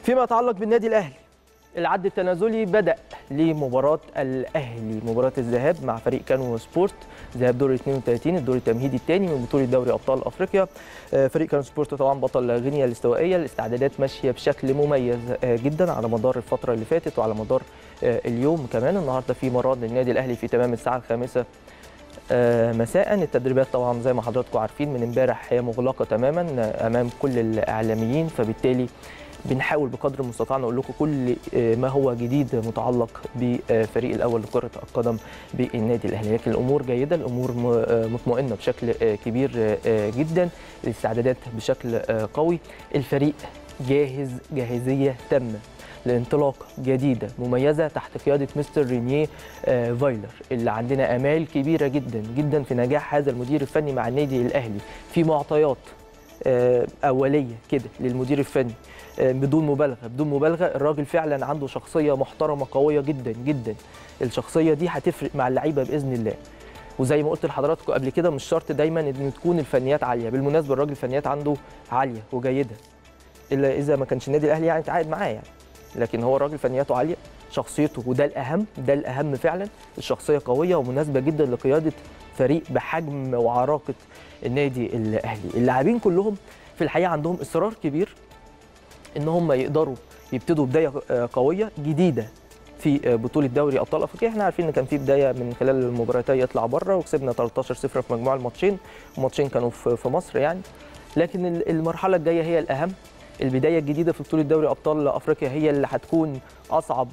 فيما يتعلق بالنادي الاهلي العد التنازلي بدا لمباراه الاهلي مباراه الذهاب مع فريق كانو سبورت ذهاب دور 32 الدور التمهيدي الثاني من بطوله دوري ابطال افريقيا فريق كانو سبورت طبعا بطل غينيا الاستوائيه الاستعدادات ماشيه بشكل مميز جدا على مدار الفتره اللي فاتت وعلى مدار اليوم كمان النهارده في مران للنادي الاهلي في تمام الساعه الخامسه مساء التدريبات طبعا زي ما حضراتكم عارفين من امبارح هي مغلقه تماما امام كل الاعلاميين فبالتالي بنحاول بقدر المستطاع نقول لكم كل ما هو جديد متعلق بفريق الاول لكره القدم بالنادي الاهلي لكن الامور جيده الامور مطمئنه بشكل كبير جدا الاستعدادات بشكل قوي الفريق جاهز جاهزيه تامه لانطلاقه جديده مميزه تحت قياده مستر رينيه فايلر اللي عندنا امال كبيره جدا جدا في نجاح هذا المدير الفني مع النادي الاهلي في معطيات اوليه كده للمدير الفني بدون مبالغه بدون مبالغه الراجل فعلا عنده شخصيه محترمه قويه جدا جدا الشخصيه دي هتفرق مع اللعيبه باذن الله وزي ما قلت لحضراتكم قبل كده مش شرط دايما ان تكون الفنيات عاليه بالمناسبه الراجل الفنيات عنده عاليه وجيده الا اذا ما كانش النادي الاهلي يعني تعاقد معاه يعني لكن هو الراجل فنياته عاليه شخصيته وده الاهم ده الاهم فعلا الشخصيه قويه ومناسبه جدا لقياده فريق بحجم وعراقه النادي الاهلي اللاعبين كلهم في الحقيقه عندهم اصرار كبير ان هم يقدروا يبتدوا بدايه قويه جديده في بطوله دوري ابطال افريقيا احنا عارفين ان كان في بدايه من خلال المباراتين يطلع بره وكسبنا 13 0 في مجموع الماتشين وماتشين كانوا في مصر يعني لكن المرحله الجايه هي الاهم البدايه الجديده في بطوله دوري ابطال افريقيا هي اللي هتكون اصعب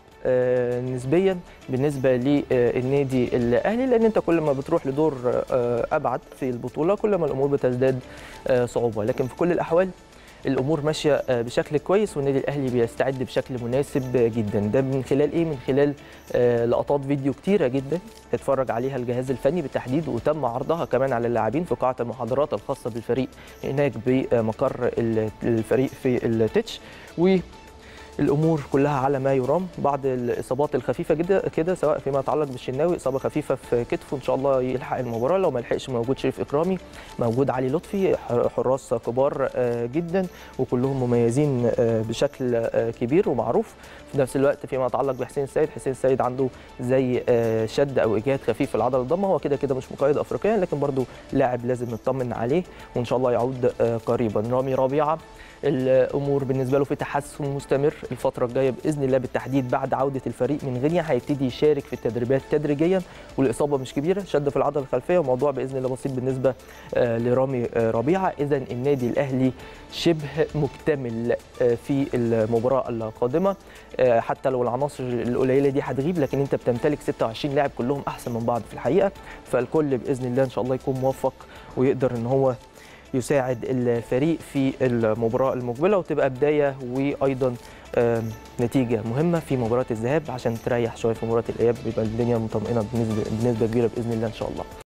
نسبيا بالنسبه للنادي الاهلي لان انت كل ما بتروح لدور ابعد في البطوله كل ما الامور بتزداد صعوبه لكن في كل الاحوال الامور ماشيه بشكل كويس والنادي الاهلي بيستعد بشكل مناسب جدا ده من خلال ايه من خلال لقطات فيديو كتيره جدا اتفرج عليها الجهاز الفني بالتحديد وتم عرضها كمان على اللاعبين في قاعه المحاضرات الخاصه بالفريق هناك بمقر الفريق في التتش و الامور كلها على ما يرام بعض الاصابات الخفيفه جدا كده سواء فيما يتعلق بالشناوي اصابه خفيفه في كتفه ان شاء الله يلحق المباراه لو ما لحقش موجود شريف اكرامي موجود علي لطفي حراس كبار جدا وكلهم مميزين بشكل كبير ومعروف في نفس الوقت فيما يتعلق بحسين السيد حسين السيد عنده زي شد او اجهاد خفيف في العضله الضمه هو كده كده مش مقيد افريقيا لكن برده لاعب لازم نطمن عليه وان شاء الله يعود قريبا رامي ربيعه الامور بالنسبه له في تحسن مستمر الفتره الجايه باذن الله بالتحديد بعد عوده الفريق من غينيا هيبتدي يشارك في التدريبات تدريجيا والاصابه مش كبيره شد في العضله الخلفيه وموضوع باذن الله بسيط بالنسبه لرامي ربيعه اذا النادي الاهلي شبه مكتمل في المباراه القادمه حتى لو العناصر القليله دي هتغيب لكن انت بتمتلك 26 لاعب كلهم احسن من بعض في الحقيقه فالكل باذن الله ان شاء الله يكون موفق ويقدر ان هو يساعد الفريق في المباراه المقبله وتبقى بدايه وايضا نتيجه مهمه في مباراه الذهاب عشان تريح شويه في مباراه الاياب بيبقى الدنيا مطمئنه بنسبه بنسبه كبيره باذن الله ان شاء الله